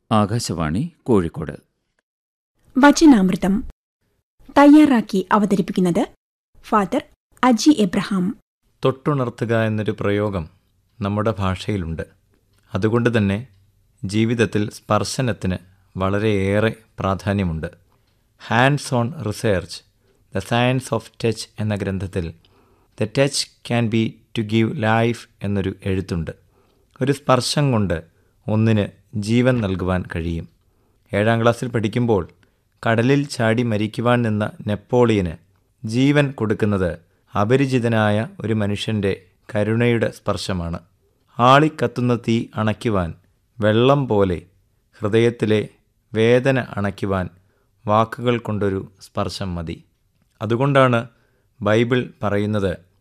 ആകാശവാണി കോഴിക്കോട് വചനാമൃതം തയ്യാറാക്കി അവതരിപ്പിക്കുന്നത് father Aji Abraham തൊട്ടുണർത്തുക എന്നൊരു പ്രയോഗം നമ്മുടെ ഭാഷയിലുണ്ട് അതുകൊണ്ട് തന്നെ ജീവിതത്തിൽ സ്പർശനത്തിന് വളരെയേറെ പ്രാധാന്യമുണ്ട് hands on research the science of touch എന്ന ഗ്രന്ഥത്തിൽ the touch can be to give life എന്നൊരു എഴുത്തുണ്ട് ഒരു സ്പർശം കൊണ്ട് ഒന്നിന് ജീവൻ നൽകുവാൻ കഴിയും ഏഴാം ക്ലാസ്സിൽ പഠിക്കുമ്പോൾ കടലിൽ ചാടി മരിക്കുവാൻ നിന്ന നെപ്പോളിയന് ജീവൻ കൊടുക്കുന്നത് അപരിചിതനായ ഒരു മനുഷ്യൻ്റെ കരുണയുടെ സ്പർശമാണ് ആളിക്കത്തുന്ന തീ അണയ്ക്കുവാൻ വെള്ളം പോലെ ഹൃദയത്തിലെ വേദന അണയ്ക്കുവാൻ വാക്കുകൾ കൊണ്ടൊരു സ്പർശം മതി അതുകൊണ്ടാണ് ബൈബിൾ പറയുന്നത്